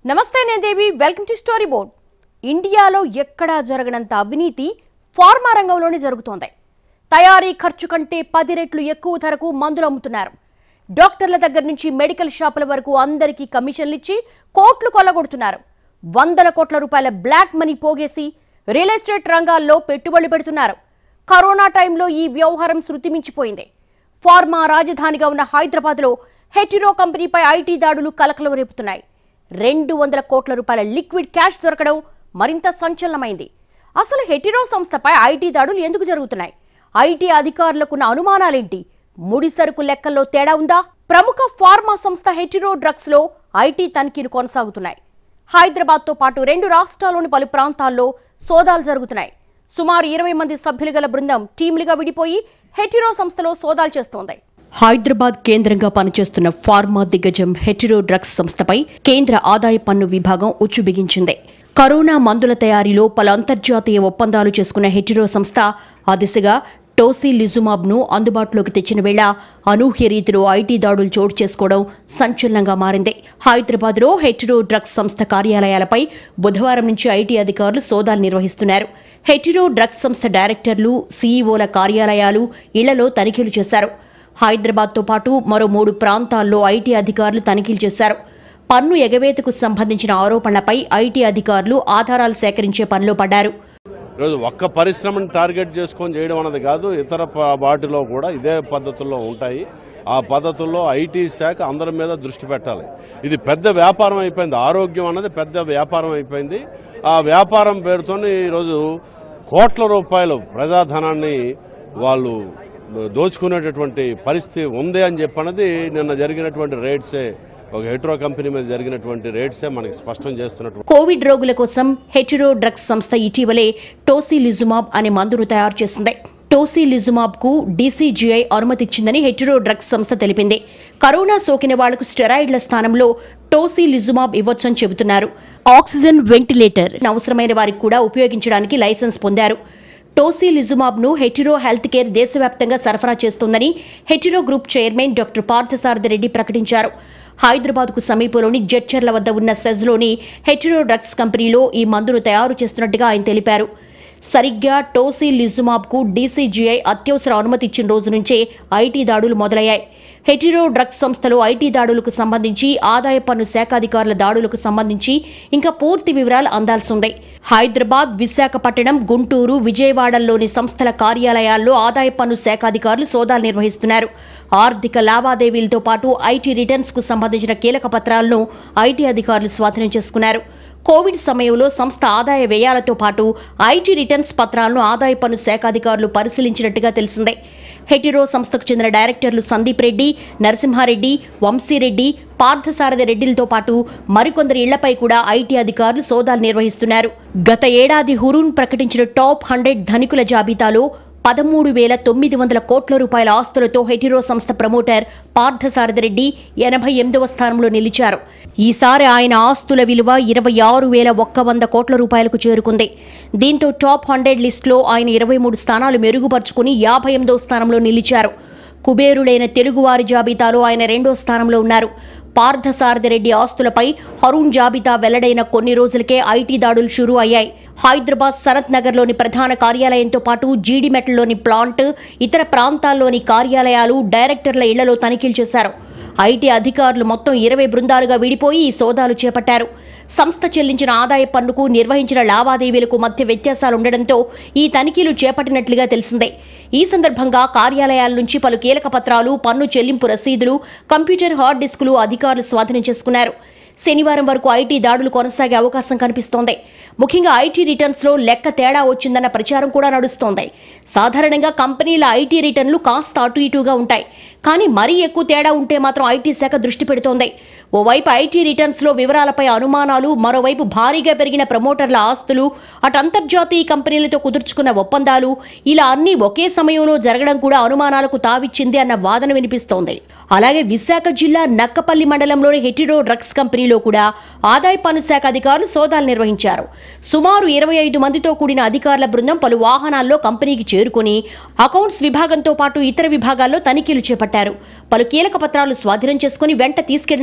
నమస్తే నేను Devi welcome to story board ఇండియాలో ఎక్కడా జరగనంత అవినీతి ఫార్మా రంగంలోనే జరుగుతోంది తయారీ ఖర్చు కంటే పది రెట్లు ఎక్కువ ధరకు మందులు అమ్ముతున్నారు డాక్టర్ల దగ్గర నుంచి మెడికల్ షాపుల వరకు అందరికీ కమిషన్లు ఇచ్చి కోట్లు కొల్లగొడుతున్నారు వందల కోట్ల రూపాయల బ్లాక్ మనీ పోగేసి రియల్ ఎస్టేట్ రంగాల్లో పెట్టుబడులు పెడుతున్నారు కరోనా టైంలో ఈ వ్యవహారం శృతి మించిపోయింది ఫార్మా రాజధానిగా ఉన్న హైదరాబాద్లో హెటిరో కంపెనీపై ఐటీ దాడులు కలకలం రేపుతున్నాయి రెండు వందల కోట్ల రూపాయల లిక్విడ్ క్యాష్ దొరకడం మరింత సంచలనమైంది అసలు హెటిరో సంస్థపై ఐటీ దాడులు ఎందుకు జరుగుతున్నాయి ఐటీ అధికారులకున్న అనుమానాలేంటి ముడి సరుకు లెక్కల్లో తేడా ఉందా ప్రముఖ ఫార్మా సంస్థ హెటిరో డ్రగ్స్ లో ఐటీ తనిఖీలు కొనసాగుతున్నాయి హైదరాబాద్తో పాటు రెండు రాష్ట్రాల్లోని పలు ప్రాంతాల్లో సోదాలు జరుగుతున్నాయి సుమారు ఇరవై మంది సభ్యులు గల బృందం టీంలుగా విడిపోయి హెటిరో సంస్థలో సోదాలు చేస్తోంది హైదరాబాద్ కేంద్రంగా పనిచేస్తున్న ఫార్మా దిగ్గజం హెటిరో డ్రగ్స్ సంస్థపై కేంద్ర ఆదాయ పన్ను విభాగం ఉచ్చు బిగించింది కరోనా మందుల తయారీలో పలు అంతర్జాతీయ ఒప్పందాలు చేసుకున్న హెటిరో సంస్థ ఆ దిశగా టోసీ లిజుమాబ్ను అందుబాటులోకి తెచ్చిన వేళ అనూహ్య రీతిలో ఐటీ దాడులు చోటు చేసుకోవడం సంచలనంగా మారింది హైదరాబాద్లో హెటిరో డ్రగ్స్ సంస్థ కార్యాలయాలపై బుధవారం నుంచి ఐటీ అధికారులు సోదాలు నిర్వహిస్తున్నారు హెటిరో డ్రగ్స్ సంస్థ డైరెక్టర్లు సీఈఓల కార్యాలయాలు ఇళ్లలో తనిఖీలు చేశారు హైదరాబాద్తో పాటు మరో మూడు ప్రాంతాల్లో ఐటీ అధికారులు తనిఖీలు చేశారు పన్ను ఎగవేతకు సంబంధించిన ఆరోపణలపై ఐటీ అధికారులు ఆధారాలు సేకరించే పనిలో పడ్డారు ఈరోజు ఒక్క పరిశ్రమను టార్గెట్ చేసుకొని చేయడం అన్నది కాదు ఇతర ప- వాటిలో కూడా ఇదే పద్ధతుల్లో ఉంటాయి ఆ పద్ధతుల్లో ఐటీ శాఖ అందరి మీద దృష్టి పెట్టాలి ఇది పెద్ద వ్యాపారం అయిపోయింది ఆరోగ్యం అన్నది పెద్ద వ్యాపారం అయిపోయింది ఆ వ్యాపారం పేరుతోని ఈరోజు కోట్ల రూపాయలు ప్రజాధనాన్ని వాళ్ళు దోచుకునేటటువంటి పరిస్థితి ఉంది అని చెప్పన్నది నిన్న జరిగినటువంటి రేట్సే ఒక హెట్రో కంపెనీ మీద జరిగినటువంటి రేట్సే మనకి స్పష్టం చేస్తున్నటువంటి కోవిడ్ రోగుల కోసం హెటిరో డ్రగ్స్ సంస్థ ఇటీవలే టోసిలిజుమాబ్ అనే మందును తయారు చేసింది టోసిలిజుమాబ్ కు డీసీజీఐ అనుమతిచ్చిందని హెటిరో డ్రగ్స్ సంస్థ తెలిపింది కరోనా సోకిన వాళ్లకు స్టెరాయిడ్ల స్థానంలో టోసిలిజుమాబ్ ఇవ్వొచ్చని చెబుతున్నారు ఆక్సిజన్ వెంటిలేటర్ అవసరమైన వారికి కూడా ఉపయోగించడానికి లైసెన్స్ పొందారు టోసిలిజుమాబ్ ను హెటిరో హెల్త్ కేర్ దేశవ్యాప్తంగా సరఫరా చేస్తోందని Hetero group chairman doctor Parthasarathi Reddy ప్రకటించారు హైదరాబాద్కు సమీపంలోని జడ్చర్ల వద్ద ఉన్న సెజ్లోని హెటిరో డ్రగ్స్ కంపెనీలో ఈ మందును తయారు చేస్తున్నట్టుగా ఆయన తెలిపారు సరిగ్గా టోసీ లిజుమాబ్కు డీసీజీఐ అత్యవసర అనుమతి ఇచ్చిన రోజు నుంచే ఐటీ దాడులు మొదలయ్యాయి హెటిరో డ్రగ్స్ సంస్థలో ఐటీ దాడులకు సంబంధించి ఆదాయ పన్ను శాఖాధికారుల దాడులకు సంబంధించి ఇంకా పూర్తి వివరాలు అందాల్సి ఉంది హైదరాబాద్ విశాఖపట్నం గుంటూరు విజయవాడల్లోని సంస్థల కార్యాలయాల్లో ఆదాయ పన్ను శాఖాధికారులు సోదాలు నిర్వహిస్తున్నారు ఆర్థిక లావాదేవీలతో పాటు ఐటీ రిటర్న్స్ కు సంబంధించిన కీలక పత్రాలను ఐటీ అధికారులు స్వాధీనం చేసుకున్నారు కోవిడ్ సమయంలో సంస్థ ఆదాయ వ్యయాలతో పాటు ఐటీ రిటర్న్స్ పత్రాలను ఆదాయ పన్ను శాఖాధికారులు పరిశీలించినట్టుగా తెలిసిందే హెటిరో సంస్థకు చెందిన డైరెక్టర్లు సందీప్ రెడ్డి నరసింహారెడ్డి వంశీరెడ్డి పార్థసారథి రెడ్డిలతో పాటు మరికొందరి ఇళ్లపై కూడా ఐటీ అధికారులు సోదాలు నిర్వహిస్తున్నారు గత ఏడాది హురూన్ ప్రకటించిన టాప్ హండ్రెడ్ ధనికుల జాబితాలో పదమూడు వేల తొమ్మిది వందల కోట్ల రూపాయల ఆస్తులతో హెటిరో సంస్థ ప్రమోటర్ పార్థసారథి రెడ్డి ఎనభై ఎనిమిదవ స్థానంలో నిలిచారు ఈసారి ఆయన ఆస్తుల విలువ ఇరవై ఆరు వేల ఒక్క వంద కోట్ల రూపాయలకు చేరుకుంది దీంతో టాప్ హండ్రెడ్ లిస్టులో ఆయన ఇరవై మూడు స్థానాలు మెరుగుపరుచుకుని యాభై ఎనిమిదవ స్థానంలో నిలిచారు కుబేరుడైన తెలుగువారి జాబితాలో ఆయన రెండో స్థానంలో ఉన్నారు పార్థసారథి రెడ్డి ఆస్తులపై హరూన్ జాబితా వెల్లడైన కొన్ని రోజులకే ఐటీ దాడులు షురూ అయ్యాయి హైదరాబాద్ సనత్ నగర్లోని ప్రధాన కార్యాలయంతో పాటు జీడిమెట్లలోని ప్లాంట్ ఇతర ప్రాంతాల్లోని కార్యాలయాలు డైరెక్టర్ల ఇళ్లలో తనిఖీలు చేశారు ఐటీ అధికారులు మొత్తం ఇరవై బృందాలుగా విడిపోయి ఈ సోదాలు చేపట్టారు సంస్థ చెల్లించిన ఆదాయ పన్నుకు నిర్వహించిన లావాదేవీలకు మధ్య వ్యత్యాసాలు ఉండడంతో ఈ తనిఖీలు చేపట్టినట్లుగా తెలిసిందే ఈ సందర్భంగా కార్యాలయాల నుంచి పలు కీలక పత్రాలు పన్ను చెల్లింపు రసీదులు కంప్యూటర్ హార్డ్ డిస్కులు అధికారులు స్వాధీనం చేసుకున్నారు శనివారం వరకు ఐటీ దాడులు కొనసాగే అవకాశం కనిపిస్తోంది ముఖ్యంగా ఐటీ రిటర్న్స్ లో లెక్క తేడా వచ్చిందన్న ప్రచారం కూడా నడుస్తోంది సాధారణంగా కంపెనీల ఐటీ రిటర్న్లు కాస్త అటు ఇటుగా ఉంటాయి కానీ మరీ ఎక్కువ తేడా ఉంటే మాత్రం ఐటీ శాఖ దృష్టి పెడుతోంది ఓవైపు ఐటీ రిటర్న్స్ లో వివరాలపై అనుమానాలు మరోవైపు భారీగా పెరిగిన ప్రమోటర్ల ఆస్తులు అటు అంతర్జాతీయ కంపెనీలతో కుదుర్చుకున్న ఒప్పందాలు ఇలా అన్నీ ఒకే సమయంలో జరగడం కూడా అనుమానాలకు తావిచ్చింది అన్న వాదన వినిపిస్తోంది అలాగే విశాఖ జిల్లా నక్కపల్లి మండలంలోని హెటిరో డ్రగ్స్ కంపెనీలో కూడా ఆదాయ పన్ను శాఖ అధికారులు సోదాలు నిర్వహించారు సుమారు ఇరవై ఐదు మందితో కూడిన అధికారుల బృందం పలు వాహనాల్లో కంపెనీకి చేరుకుని అకౌంట్స్ విభాగంతో పాటు ఇతర విభాగాల్లో తనిఖీలు చేపట్టారు పలు కీలక పత్రాలు స్వాధీనం చేసుకుని వెంట తీసుకెళ్లినట్లుగా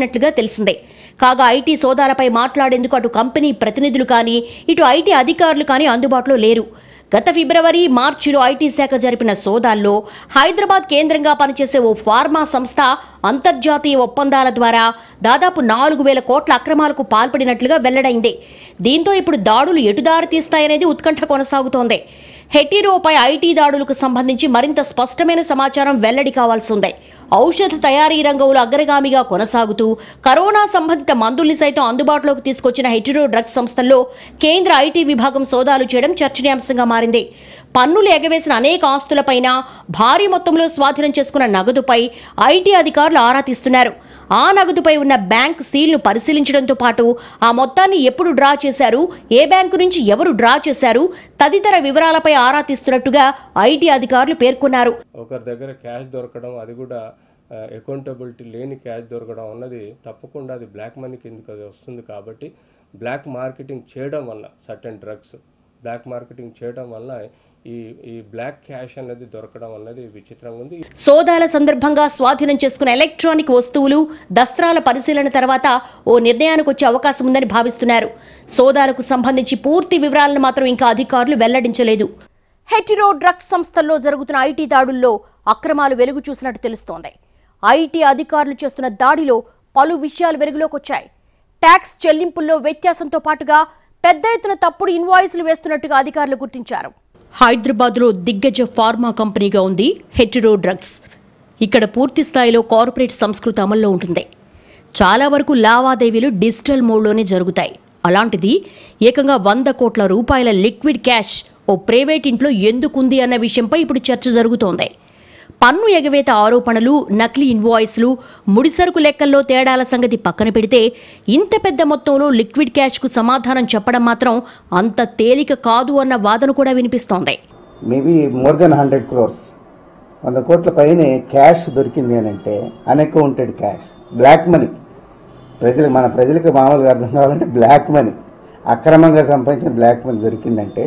తెలిసిందే కాగా ఐటీ సోదాలపై మాట్లాడేందుకు అటు కంపెనీ ప్రతినిధులు కానీ ఇటు ఐటీ అధికారులు కానీ అందుబాటులో లేరు గత ఫిబ్రవరి మార్చిలో ఐటీ శాఖ జరిపిన సోదాల్లో హైదరాబాద్ కేంద్రంగా పనిచేసే ఓ ఫార్మా సంస్థ అంతర్జాతీయ ఒప్పందాల ద్వారా దాదాపు నాలుగు వేల కోట్ల అక్రమాలకు పాల్పడినట్లుగా వెల్లడైంది దీంతో ఇప్పుడు దాడులు ఎటు దారి తీస్తాయనేది ఉత్కంఠ కొనసాగుతోంది హెటీరోపై ఐటీ దాడులకు సంబంధించి మరింత స్పష్టమైన సమాచారం వెల్లడి కావాల్సి ఉంది ఔషధ తయారీ రంగంలో అగ్రగామిగా కొనసాగుతూ కరోనా సంబంధిత మందుల్ని సైతం అందుబాటులోకి తీసుకొచ్చిన హెటిరో డ్రగ్స్ సంస్థల్లో కేంద్ర ఐటీ విభాగం సోదాలు చేయడం చర్చనీయాంశంగా మారింది పన్నులు ఎగవేసిన అనేక ఆస్తులపైన భారీ మొత్తంలో స్వాధీనం చేసుకున్న నగదుపై ఐటీ అధికారులు ఆరా తీస్తున్నారు ఆ నగదుపై ఉన్న బ్యాంకు సీల్ను పరిశీలించడంతో పాటు ఆ మొత్తాన్ని ఎప్పుడు డ్రా చేశారు ఏ బ్యాంకు నుంచి ఎవరు డ్రా చేశారు తదితర వివరాలపై ఆరా తీస్తున్నట్టుగా ఐటీ అధికారులు పేర్కొన్నారు ఒకరి దగ్గర క్యాష్ దొరకడం అది కూడా అకౌంటబిలిటీ లేని క్యాష్ దొరకడం అన్నది తప్పకుండా అది బ్లాక్ మనీ కిందకి అది వస్తుంది కాబట్టి బ్లాక్ మార్కెటింగ్ చేయడం వల్ల సర్టెన్ డ్రగ్స్ బ్లాక్ మార్కెటింగ్ చేయడం వల్ల ఈ ఈ బ్లాక్ క్యాష్ అనేది దొరకడం అన్నది విచిత్రంగా ఉంది సోదాల సందర్భంగా స్వాధీనం చేసుకున్న ఎలక్ట్రానిక్ వస్తువులు దస్త్రాల పరిశీలన తర్వాత ఓ నిర్ణయానికి వచ్చే అవకాశం ఉందని భావిస్తున్నారు సోదాలకు సంబంధించి పూర్తి వివరాలను మాత్రం ఇంకా అధికారులు వెల్లడించలేదు హెటిరో డ్రగ్స్ సంస్థల్లో జరుగుతున్న ఐటీ దాడుల్లో అక్రమాలు వెలుగు చూసినట్టు తెలుస్తోంది ఐటీ అధికారులు చేస్తున్న దాడిలో పలు విషయాలు వెలుగులోకి వచ్చాయి ట్యాక్స్ చెల్లింపుల్లో వ్యత్యాసంతో పాటుగా పెద్ద ఎత్తున తప్పుడు ఇన్వాయిస్లు వేస్తున్నట్టుగా అధికారులు గుర్తించారు హైదరాబాద్లో దిగ్గజ ఫార్మా కంపెనీగా ఉంది హెటిరో డ్రగ్స్ ఇక్కడ పూర్తి స్థాయిలో కార్పొరేట్ సంస్కృతి అమల్లో ఉంటుంది చాలా వరకు లావాదేవీలు డిజిటల్ మోడ్లోనే జరుగుతాయి అలాంటిది ఏకంగా వంద కోట్ల రూపాయల లిక్విడ్ క్యాష్ ఓ ప్రైవేట్ ఇంట్లో ఎందుకుంది అన్న విషయంపై ఇప్పుడు చర్చ జరుగుతోంది పన్ను ఎగవేత ఆరోపణలు నకిలీ ఇన్వాయిస్లు ముడిసరుకు లెక్కల్లో తేడాల సంగతి పక్కన పెడితే ఇంత పెద్ద మొత్తంలో లిక్విడ్ క్యాష్కు సమాధానం చెప్పడం మాత్రం అంత తేలిక కాదు అన్న వాదన కూడా వినిపిస్తోంది maybe more than hundred crores వంద కోట్ల పైనే క్యాష్ దొరికింది అని అంటే అన్అకౌంటెడ్ క్యాష్ బ్లాక్ మనీ ప్రజలకు మన ప్రజలకు మామూలుగా అర్థం కావాలంటే బ్లాక్ మనీ అక్రమంగా సంపాదించిన బ్లాక్ మనీ దొరికిందంటే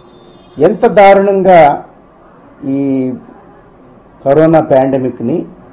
ఎంత దారుణంగా ఈ కరోనా పాండమిక్ని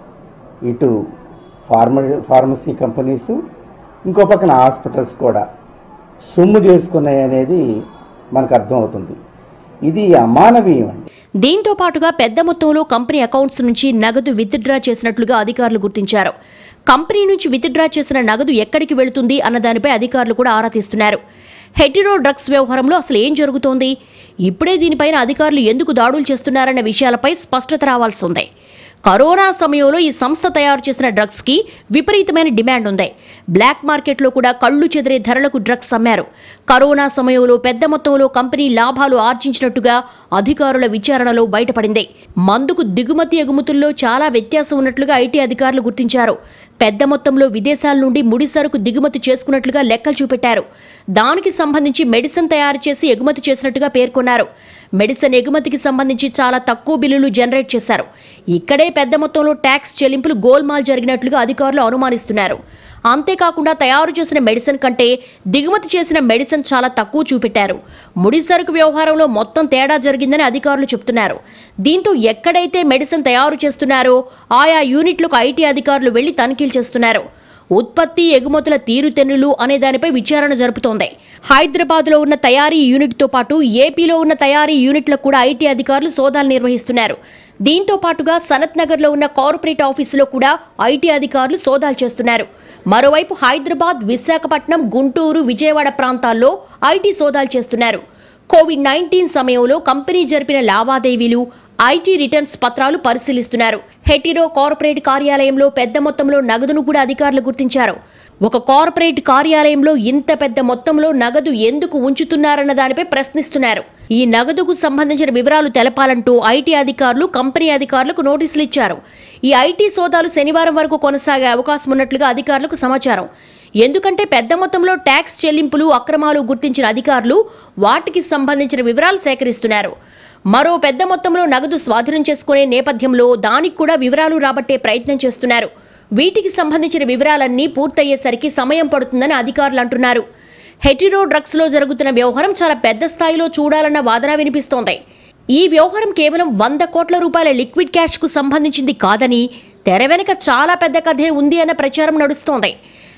ఇటు ఫార్మ ఫార్మసీ కంపెనీస్ ఇంకో పక్కన హాస్పిటల్స్ కూడా సొమ్ము చేసుకున్నాయి అనేది మనకు అర్థమవుతుంది ఇది అమానవీయం అండి దీంతో పాటుగా పెద్ద మొత్తంలో కంపెనీ అకౌంట్స్ నుంచి నగదు విత్డ్రా చేసినట్లుగా అధికారులు గుర్తించారు కంపెనీ నుంచి విత్డ్రా చేసిన నగదు ఎక్కడికి వెళుతుంది అన్న దానిపై అధికారులు కూడా ఆరా తీస్తున్నారు హెటిరో డ్రగ్స్ వ్యవహారంలో అసలు ఏం జరుగుతోంది ఇప్పుడే దీనిపైన అధికారులు ఎందుకు దాడులు చేస్తున్నారన్న విషయాలపై స్పష్టత రావాల్సి ఉంది కరోనా సమయంలో ఈ సంస్థ తయారు చేసిన డ్రగ్స్ కి విపరీతమైన డిమాండ్ ఉంది బ్లాక్ మార్కెట్లో కూడా కళ్ళు చెదిరే ధరలకు డ్రగ్స్ అమ్మారు కరోనా సమయంలో పెద్ద మొత్తంలో కంపెనీ లాభాలు ఆర్జించినట్టుగా అధికారుల విచారణలో బయటపడింది మందుకు దిగుమతి ఎగుమతుల్లో చాలా వ్యత్యాసం ఉన్నట్లుగా ఐటీ అధికారులు గుర్తించారు పెద్ద మొత్తంలో విదేశాల నుండి ముడి సరుకు దిగుమతి చేసుకున్నట్లుగా లెక్కలు చూపెట్టారు దానికి సంబంధించి మెడిసిన్ తయారు చేసి ఎగుమతి చేసినట్టుగా పేర్కొన్నారు మెడిసిన్ ఎగుమతికి సంబంధించి చాలా తక్కువ బిల్లులు జనరేట్ చేశారు ఇక్కడే పెద్ద మొత్తంలో ట్యాక్స్ చెల్లింపులు గోల్మాల్ జరిగినట్లుగా అధికారులు అనుమానిస్తున్నారు అంతేకాకుండా తయారు చేసిన మెడిసిన్ కంటే దిగుమతి చేసిన మెడిసిన్ చాలా తక్కువ చూపెట్టారు ముడి సరుకు వ్యవహారంలో మొత్తం తేడా జరిగిందని అధికారులు చెబుతున్నారు దీంతో ఎక్కడైతే మెడిసిన్ తయారు చేస్తున్నారో ఆయా యూనిట్లకు ఐటీ అధికారులు వెళ్లి తనిఖీలు చేస్తున్నారు ఉత్పత్తి ఎగుమతుల తీరుతెన్నులు అనే దానిపై విచారణ జరుపుతోంది హైదరాబాద్లో ఉన్న తయారీ యూనిట్తో పాటు ఏపీలో ఉన్న తయారీ యూనిట్లకు కూడా ఐటీ అధికారులు సోదాలు నిర్వహిస్తున్నారు దీంతో పాటుగా సనత్ నగర్లో ఉన్న కార్పొరేట్ ఆఫీసులో కూడా ఐటీ అధికారులు సోదాలు చేస్తున్నారు మరోవైపు హైదరాబాద్ విశాఖపట్నం గుంటూరు విజయవాడ ప్రాంతాల్లో ఐటీ సోదాలు చేస్తున్నారు కోవిడ్ నైన్టీన్ సమయంలో కంపెనీ జరిపిన లావాదేవీలు ఐటీ రిటర్న్స్ పత్రాలు పరిశీలిస్తున్నారు హెటిరో కార్పొరేట్ కార్యాలయంలో పెద్ద మొత్తంలో నగదును కూడా అధికారులు గుర్తించారు ఒక కార్పొరేట్ కార్యాలయంలో ఇంత పెద్ద మొత్తంలో నగదు ఎందుకు ఉంచుతున్నారన్న దానిపై ప్రశ్నిస్తున్నారు ఈ నగదుకు సంబంధించిన వివరాలు తెలపాలంటూ ఐటీ అధికారులు కంపెనీ అధికారులకు నోటీసులు ఇచ్చారు ఈ ఐటీ సోదాలు శనివారం వరకు కొనసాగే అవకాశం ఉన్నట్లుగా అధికారులకు సమాచారం ఎందుకంటే పెద్ద మొత్తంలో ట్యాక్స్ చెల్లింపులు అక్రమాలు గుర్తించిన అధికారులు వాటికి సంబంధించిన వివరాలు సేకరిస్తున్నారు మరో పెద్ద మొత్తంలో నగదు స్వాధీనం చేసుకునే నేపథ్యంలో దానికి కూడా వివరాలు రాబట్టే ప్రయత్నం చేస్తున్నారు వీటికి సంబంధించిన వివరాలన్నీ పూర్తయ్యేసరికి సమయం పడుతుందని అధికారులు అంటున్నారు హెటిరో డ్రగ్స్లో జరుగుతున్న వ్యవహారం చాలా పెద్ద స్థాయిలో చూడాలన్న వాదన వినిపిస్తోంది ఈ వ్యవహారం కేవలం వంద కోట్ల రూపాయల లిక్విడ్ క్యాష్కు సంబంధించింది కాదని తెర వెనుక చాలా పెద్ద కథే ఉంది అన్న ప్రచారం నడుస్తోంది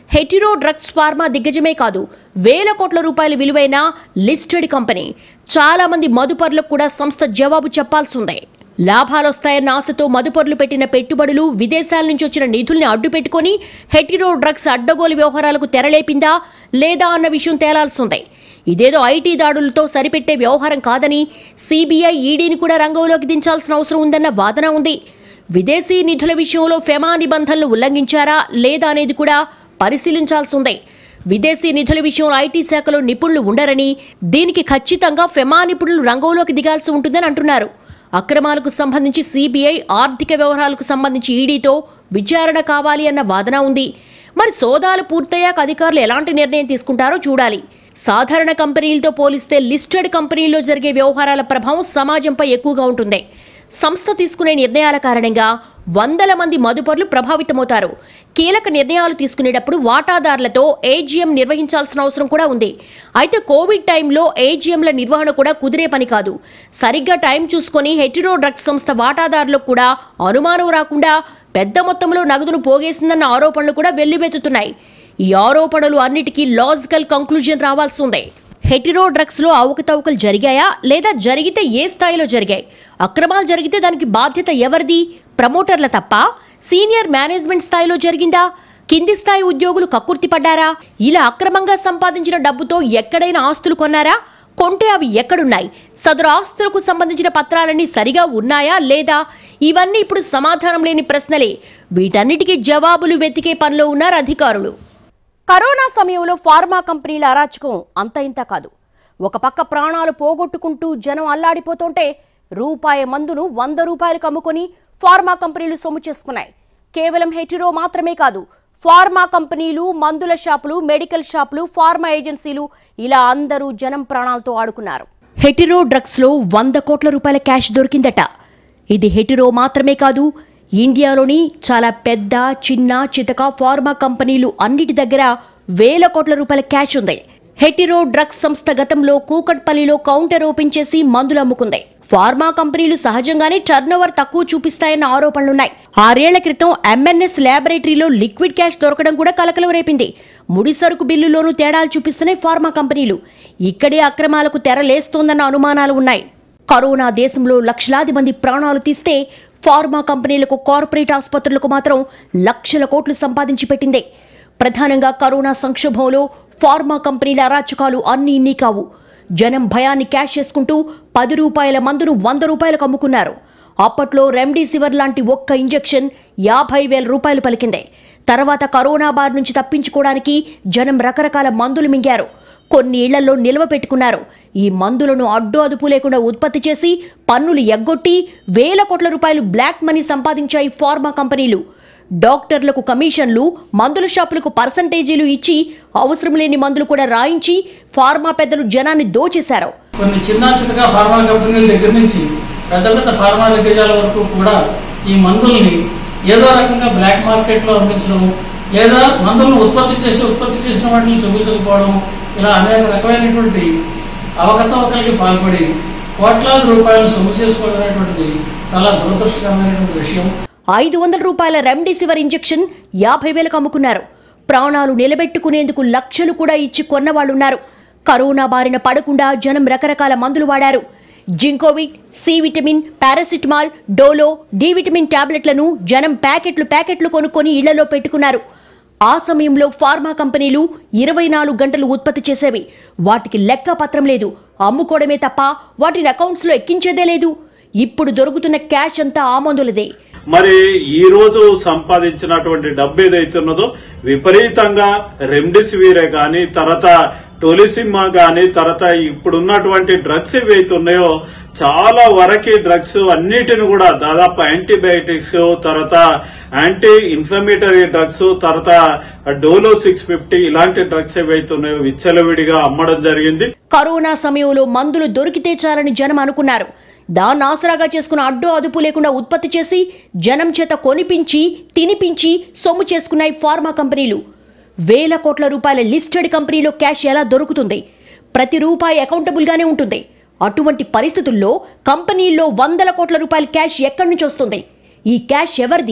హెటిరో డ్రగ్స్ ఫార్మా దిగ్గజమే కాదు వేల కోట్ల రూపాయల విలువైన లిస్టెడ్ కంపెనీ చాలా మంది మదుపరులకు కూడా సంస్థ జవాబు చెప్పాల్సి ఉంది లాభాలొస్తాయన్న ఆశతో మదుపరులు పెట్టిన పెట్టుబడులు విదేశాల నుంచి వచ్చిన నిధుల్ని అడ్డు పెట్టుకొని హెటిరో డ్రగ్స్ అడ్డగోలు వ్యవహారాలకు తెరలేపిందా లేదా అన్న విషయం తేలాల్సి ఉంది ఇదేదో ఐటీ దాడులతో సరిపెట్టే వ్యవహారం కాదని సిబిఐ ఈడీని కూడా రంగంలోకి దించాల్సిన అవసరం ఉందన్న వాదన ఉంది విదేశీ నిధుల విషయంలో ఫెమా నిబంధనలు ఉల్లంఘించారా లేదా అనేది కూడా పరిశీలించాల్సి ఉంది విదేశీ నిధుల విషయంలో ఐటీ శాఖలో నిపుణులు ఉండరని దీనికి ఖచ్చితంగా ఫెమా నిపుణులు రంగంలోకి దిగాల్సి ఉంటుందని అంటున్నారు అక్రమాలకు సంబంధించి సిబిఐ ఆర్థిక వ్యవహారాలకు సంబంధించి ఈడీతో విచారణ కావాలి అన్న వాదన ఉంది మరి సోదాలు పూర్తయ్యాక అధికారులు ఎలాంటి నిర్ణయం తీసుకుంటారో చూడాలి సాధారణ కంపెనీలతో పోలిస్తే లిస్టెడ్ కంపెనీల్లో జరిగే వ్యవహారాల ప్రభావం సమాజంపై ఎక్కువగా ఉంటుంది సంస్థ తీసుకునే నిర్ణయాల కారణంగా వందల మంది మదుపర్లు ప్రభావితమవుతారు కీలక నిర్ణయాలు తీసుకునేటప్పుడు వాటాదారులతో ఏజీఎం నిర్వహించాల్సిన అవసరం కూడా ఉంది అయితే కోవిడ్ టైంలో ఏజీఎంల నిర్వహణ కూడా కుదిరే పని కాదు సరిగ్గా టైం చూసుకొని హెటిరో డ్రగ్స్ సంస్థ వాటాదారులకు కూడా అనుమానం రాకుండా పెద్ద మొత్తంలో నగదును పోగేసిందన్న ఆరోపణలు కూడా వెల్లువెత్తుతున్నాయి ఈ ఆరోపణలు అన్నిటికీ లాజికల్ కంక్లూజన్ రావాల్సి ఉంది హెటిరో డ్రగ్స్ లో అవకతవకలు జరిగాయా లేదా జరిగితే ఏ స్థాయిలో జరిగాయి అక్రమాలు జరిగితే దానికి బాధ్యత ఎవరిది ప్రమోటర్ల తప్ప సీనియర్ మేనేజ్మెంట్ స్థాయిలో జరిగిందా కింది స్థాయి ఉద్యోగులు కక్కుర్తి పడ్డారా ఇలా అక్రమంగా సంపాదించిన డబ్బుతో ఎక్కడైనా ఆస్తులు కొన్నారా కొంటే అవి ఎక్కడున్నాయి సదరు ఆస్తులకు సంబంధించిన పత్రాలన్నీ సరిగా ఉన్నాయా లేదా ఇవన్నీ ఇప్పుడు సమాధానం లేని ప్రశ్నలే వీటన్నిటికీ జవాబులు వెతికే పనిలో ఉన్నారు అధికారులు కరోనా సమయంలో ఫార్మా కంపెనీల అరాచకం అంత ఇంత కాదు ఒక పక్క ప్రాణాలు పోగొట్టుకుంటూ జనం అల్లాడిపోతుంటే రూపాయి మందును వంద రూపాయలకు అమ్ముకొని ఫార్మా కంపెనీలు సొమ్ము చేసుకున్నాయి కేవలం హెటిరో మాత్రమే కాదు ఫార్మా కంపెనీలు మందుల షాపులు మెడికల్ షాపులు ఫార్మా ఏజెన్సీలు ఇలా అందరూ జనం ప్రాణాలతో ఆడుకున్నారు హెటిరో డ్రగ్స్ లో వంద కోట్ల రూపాయల క్యాష్ దొరికిందట ఇది హెటిరో మాత్రమే కాదు ఇండియాలోని చాలా పెద్ద చిన్న చితక ఫార్మా కంపెనీలు అన్నిటి దగ్గర వేల కోట్ల రూపాయల క్యాష్ ఉంది హెటిరో డ్రగ్స్ సంస్థ గతంలో కూకట్పల్లిలో కౌంటర్ ఓపెన్ చేసి మందులు అమ్ముకుంది ఫార్మా కంపెనీలు సహజంగానే టర్నోవర్ తక్కువ చూపిస్తాయన్న ఆరోపణలున్నాయి ఆరేళ్ల క్రితం ఎంఎన్ఎస్ ల్యాబొరేటరీలో లిక్విడ్ క్యాష్ దొరకడం కూడా కలకలం రేపింది ముడి సరుకు బిల్లులోనూ తేడాలు చూపిస్తున్నాయి ఫార్మా కంపెనీలు ఇక్కడే అక్రమాలకు తెరలేస్తోందన్న అనుమానాలు ఉన్నాయి కరోనా దేశంలో లక్షలాది మంది ప్రాణాలు తీస్తే ఫార్మా కంపెనీలకు కార్పొరేట్ ఆసుపత్రులకు మాత్రం లక్షల కోట్లు సంపాదించి పెట్టిందే ప్రధానంగా కరోనా సంక్షోభంలో ఫార్మా కంపెనీల అరాచకాలు అన్నీ ఇన్ని కావు జనం భయాన్ని క్యాష్ చేసుకుంటూ పది రూపాయల మందును వంద రూపాయలకు అమ్ముకున్నారు అప్పట్లో రెమ్డెసివిర్ లాంటి ఒక్క ఇంజెక్షన్ యాభై వేల రూపాయలు పలికిందే తర్వాత కరోనా బారి నుంచి తప్పించుకోవడానికి జనం రకరకాల మందులు మింగారు కొన్ని ఇళ్లలో నిల్వ పెట్టుకున్నారు ఈ మందులను అడ్డు అదుపు లేకుండా ఉత్పత్తి చేసి పన్నులు ఎగ్గొట్టి వేల కోట్ల రూపాయలు బ్లాక్ మనీ సంపాదించాయి ఫార్మా కంపెనీలు డాక్టర్లకు కమిషన్లు మందుల షాపులకు పర్సంటేజీలు ఇచ్చి అవసరం లేని మందులు కూడా రాయించి ఫార్మా పెద్దలు జనాన్ని దోచేశారు కొన్ని చిన్న చిన్నగా ఫార్మా కంపెనీల దగ్గర నుంచి పెద్ద పెద్ద ఫార్మా దిగ్గజాల వరకు కూడా ఈ మందుల్ని ఏదో రకంగా బ్లాక్ మార్కెట్లో అమ్మించడం లేదా మందులను ఉత్పత్తి చేసి ఉత్పత్తి చేసిన వాటిని చూపించకపోవడం ఇలా అనేక రకమైనటువంటి అవకతవకలకి పాల్పడి కోట్లాది రూపాయలు సొమ్ము చేసుకోవడం అనేటువంటిది చాలా దురదృష్టకరమైనటువంటి విషయం ఐదు వందల రూపాయల రెమ్డెసివిర్ ఇంజెక్షన్ యాభై వేలకు అమ్ముకున్నారు ప్రాణాలు నిలబెట్టుకునేందుకు లక్షలు కూడా ఇచ్చి కొన్నవాళ్లున్నారు కరోనా బారిన పడకుండా జనం రకరకాల మందులు వాడారు Zincovit C vitamin paracetamol Dolo D vitamin టాబ్లెట్లను జనం ప్యాకెట్లు ప్యాకెట్లు కొనుక్కొని ఇళ్లలో పెట్టుకున్నారు ఆ సమయంలో ఫార్మా కంపెనీలు ఇరవై నాలుగు గంటలు ఉత్పత్తి చేసేవి వాటికి లెక్క పత్రం లేదు అమ్ముకోవడమే తప్ప వాటిని అకౌంట్స్లో ఎక్కించేదే లేదు ఇప్పుడు దొరుకుతున్న క్యాష్ అంతా ఆ మందులదే మరి ఈ రోజు సంపాదించినటువంటి డబ్బు ఏదైతే ఉన్నదో విపరీతంగా రెమ్డెసివిరే కానీ తర్వాత టోలిసిమా కానీ తర్వాత ఇప్పుడున్నటువంటి డ్రగ్స్ ఏవైతే ఉన్నాయో చాలా వరకు డ్రగ్స్ అన్నిటిని కూడా దాదాపు యాంటీబయాటిక్స్ తర్వాత యాంటీ ఇన్ఫ్లమేటరీ డ్రగ్స్ తర్వాత డోలో సిక్స్ ఫిఫ్టీ ఇలాంటి డ్రగ్స్ ఏవైతే ఉన్నాయో విచ్చలవిడిగా అమ్మడం జరిగింది కరోనా సమయంలో మందులు దొరికితే చాలని జనం అనుకున్నారు దాన్ని ఆసరాగా చేసుకున్న అడ్డు అదుపు లేకుండా ఉత్పత్తి చేసి జనం చేత కొనిపించి తినిపించి సొమ్ము చేసుకున్నాయి ఫార్మా కంపెనీలు వేల కోట్ల రూపాయల లిస్టెడ్ కంపెనీలో క్యాష్ ఎలా దొరుకుతుంది ప్రతి రూపాయి అకౌంటబుల్గానే ఉంటుంది అటువంటి పరిస్థితుల్లో కంపెనీల్లో వందల కోట్ల రూపాయల క్యాష్ ఎక్కడి నుంచి వస్తుంది ఈ క్యాష్ ఎవరిది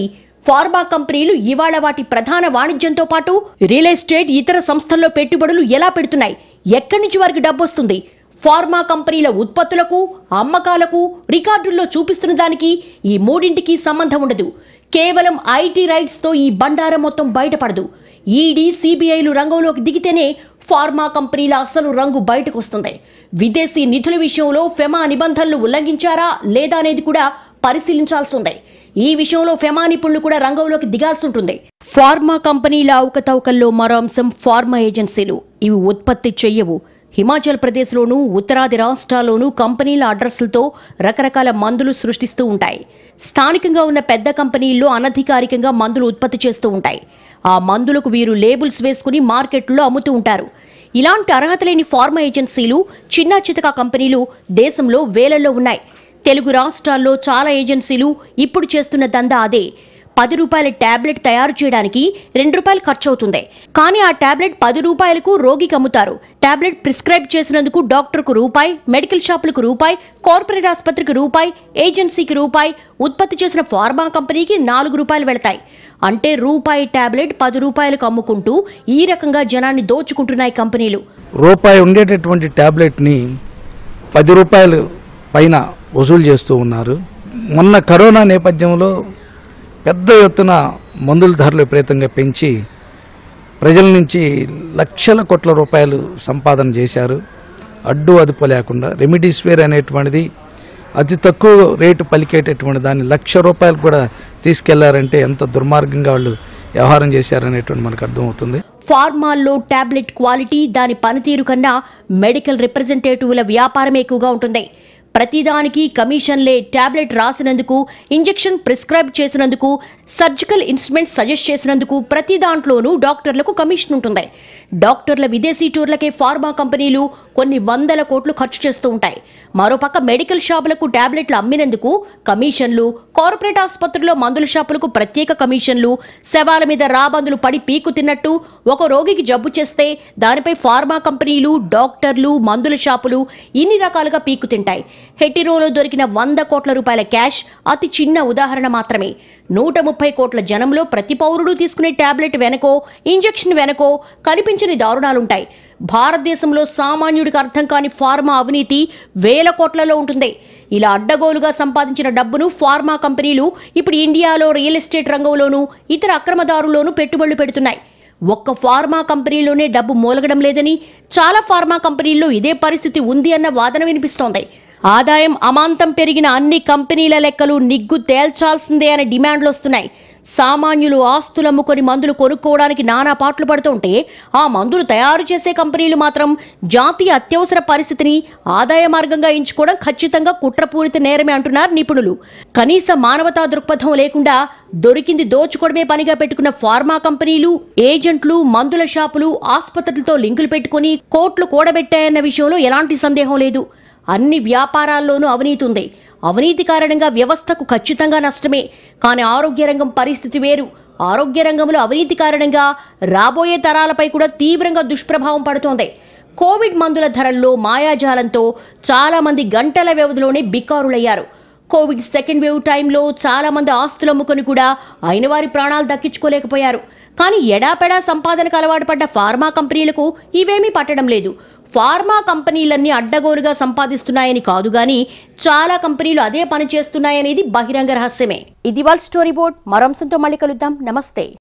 ఫార్మా కంపెనీలు ఇవాళ వాటి ప్రధాన వాణిజ్యంతో పాటు రియల్ ఎస్టేట్ ఇతర సంస్థల్లో పెట్టుబడులు ఎలా పెడుతున్నాయి ఎక్కడి నుంచి వారికి డబ్బు వస్తుంది ఫార్మా కంపెనీల ఉత్పత్తులకు అమ్మకాలకు రికార్డుల్లో చూపిస్తున్న దానికి ఈ మూడింటికి సంబంధం ఉండదు కేవలం ఐటీ రైట్స్తో ఈ బండారం మొత్తం బయటపడదు ఈడీ సిబిఐలు రంగంలోకి దిగితేనే ఫార్మా కంపెనీల అసలు రంగు బయటకు వస్తుంది విదేశీ నిధుల విషయంలో ఫెమా నిబంధనలు ఉల్లంఘించారా లేదా అనేది కూడా పరిశీలించాల్సి ఉంది ఈ విషయంలో ఫెమా నిపుణులు కూడా రంగంలోకి దిగాల్సి ఉంటుంది ఫార్మా కంపెనీల అవకతవకల్లో మరో అంశం ఫార్మా ఏజెన్సీలు ఇవి ఉత్పత్తి చెయ్యవు హిమాచల్ ప్రదేశ్లోనూ ఉత్తరాది రాష్ట్రాల్లోనూ కంపెనీల అడ్రస్లతో రకరకాల మందులు సృష్టిస్తూ ఉంటాయి స్థానికంగా ఉన్న పెద్ద కంపెనీల్లో అనధికారికంగా మందులు ఉత్పత్తి చేస్తూ ఉంటాయి ఆ మందులకు వీరు లేబుల్స్ వేసుకుని మార్కెట్లో అమ్ముతూ ఉంటారు ఇలాంటి అర్హత లేని ఫార్మా ఏజెన్సీలు చిన్న చితక కంపెనీలు దేశంలో వేలల్లో ఉన్నాయి తెలుగు రాష్ట్రాల్లో చాలా ఏజెన్సీలు ఇప్పుడు చేస్తున్న దందా అదే పది రూపాయల టాబ్లెట్ తయారు చేయడానికి రెండు రూపాయలు ఖర్చు అవుతుంది కానీ ఆ టాబ్లెట్ పది రూపాయలకు రోగికి అమ్ముతారు టాబ్లెట్ ప్రిస్క్రైబ్ చేసినందుకు డాక్టర్కు రూపాయి మెడికల్ షాపులకు రూపాయి కార్పొరేట్ ఆసుపత్రికి రూపాయి ఏజెన్సీకి రూపాయి ఉత్పత్తి చేసిన ఫార్మా కంపెనీకి నాలుగు రూపాయలు వెళతాయి అంటే రూపాయి టాబ్లెట్ పది రూపాయలకు అమ్ముకుంటూ ఈ రకంగా జనాన్ని దోచుకుంటున్నాయి కంపెనీలు రూపాయి ఉండేటటువంటి ట్యాబ్లెట్ని పది రూపాయలు పైన వసూలు చేస్తూ ఉన్నారు మొన్న కరోనా నేపథ్యంలో పెద్ద ఎత్తున మందుల ధరలు విపరీతంగా పెంచి ప్రజల నుంచి లక్షల కోట్ల రూపాయలు సంపాదన చేశారు అడ్డు అదుపు లేకుండా రెమిడీస్వేర్ అనేటువంటిది అతి తక్కువ రేటు పలికేటటువంటి దాన్ని లక్ష రూపాయలు కూడా తీసుకెళ్లారంటే ఎంత దుర్మార్గంగా వాళ్ళు వ్యవహారం చేశారనేటువంటి మనకు అర్థమవుతుంది ఫార్మాల్లో టాబ్లెట్ క్వాలిటీ దాని పనితీరు కన్నా మెడికల్ రిప్రజెంటేటివ్ల వ్యాపారం ఎక్కువగా ఉంటుంది ప్రతిదానికి కమిషన్లే టాబ్లెట్ రాసినందుకు ఇంజెక్షన్ ప్రిస్క్రైబ్ చేసినందుకు సర్జికల్ ఇన్స్ట్రుమెంట్ సజెస్ట్ చేసినందుకు ప్రతి దాంట్లోనూ డాక్టర్లకు కమిషన్ ఉంటుంది డాక్టర్ల విదేశీ టూర్లకే ఫార్మా కంపెనీలు కొన్ని వందల కోట్లు ఖర్చు చేస్తూ ఉంటాయి మరోపక్క మెడికల్ షాపులకు టాబ్లెట్లు అమ్మినందుకు కమిషన్లు కార్పొరేట్ ఆసుపత్రుల్లో మందుల షాపులకు ప్రత్యేక కమిషన్లు శవాల మీద రాబందులు పడి పీకు తిన్నట్టు ఒక రోగికి జబ్బు చేస్తే దానిపై ఫార్మా కంపెనీలు డాక్టర్లు మందుల షాపులు ఇన్ని రకాలుగా పీకు తింటాయి హెటిరోలో దొరికిన వంద కోట్ల రూపాయల క్యాష్ అతి చిన్న ఉదాహరణ మాత్రమే నూట ముప్పై కోట్ల జనంలో ప్రతి పౌరుడు తీసుకునే టాబ్లెట్ వెనకో ఇంజెక్షన్ వెనకో కనిపించని దారుణాలుంటాయి భారతదేశంలో సామాన్యుడికి అర్థం కాని ఫార్మా అవినీతి వేల కోట్లలో ఉంటుంది ఇలా అడ్డగోలుగా సంపాదించిన డబ్బును ఫార్మా కంపెనీలు ఇప్పుడు ఇండియాలో రియల్ ఎస్టేట్ రంగంలోనూ ఇతర అక్రమదారుల్లోనూ పెట్టుబడులు పెడుతున్నాయి ఒక్క ఫార్మా కంపెనీలోనే డబ్బు మూలగడం లేదని చాలా ఫార్మా కంపెనీల్లో ఇదే పరిస్థితి ఉంది అన్న వాదన వినిపిస్తోంది ఆదాయం అమాంతం పెరిగిన అన్ని కంపెనీల లెక్కలు నిగ్గు తేల్చాల్సిందే అనే డిమాండ్లు వస్తున్నాయి సామాన్యులు ఆస్తులు అమ్ముకొని మందులు కొనుక్కోవడానికి నానా పాటలు పడుతుంటే ఆ మందులు తయారు చేసే కంపెనీలు మాత్రం జాతీయ అత్యవసర పరిస్థితిని ఆదాయ మార్గంగా ఎంచుకోవడం ఖచ్చితంగా కుట్రపూరిత నేరమే అంటున్నారు నిపుణులు కనీస మానవతా దృక్పథం లేకుండా దొరికింది దోచుకోవడమే పనిగా పెట్టుకున్న ఫార్మా కంపెనీలు ఏజెంట్లు మందుల షాపులు ఆసుపత్రులతో లింకులు పెట్టుకుని కోట్లు కూడబెట్టాయన్న విషయంలో ఎలాంటి సందేహం లేదు అన్ని వ్యాపారాల్లోనూ అవినీతి ఉంది అవినీతి కారణంగా వ్యవస్థకు ఖచ్చితంగా నష్టమే కానీ ఆరోగ్య రంగం పరిస్థితి వేరు ఆరోగ్య రంగంలో అవినీతి కారణంగా రాబోయే తరాలపై కూడా తీవ్రంగా దుష్ప్రభావం పడుతోంది కోవిడ్ మందుల ధరల్లో మాయాజాలంతో చాలా మంది గంటల వ్యవధిలోనే బిక్కారులయ్యారు కోవిడ్ సెకండ్ వేవ్ టైంలో చాలా మంది ఆస్తులు అమ్ముకొని కూడా అయిన వారి ప్రాణాలు దక్కించుకోలేకపోయారు కానీ ఎడాపెడా సంపాదనకు అలవాటు పడ్డ ఫార్మా కంపెనీలకు ఇవేమీ పట్టడం లేదు ఫార్మా కంపెనీలన్నీ అడ్డగోలుగా సంపాదిస్తున్నాయని కాదు గాని చాలా కంపెనీలు అదే పని చేస్తున్నాయనేది బహిరంగ రహస్యమే ఇది వాళ్ళ స్టోరీ బోర్డ్ మరో అంశంతో మళ్ళీ కలుద్దాం నమస్తే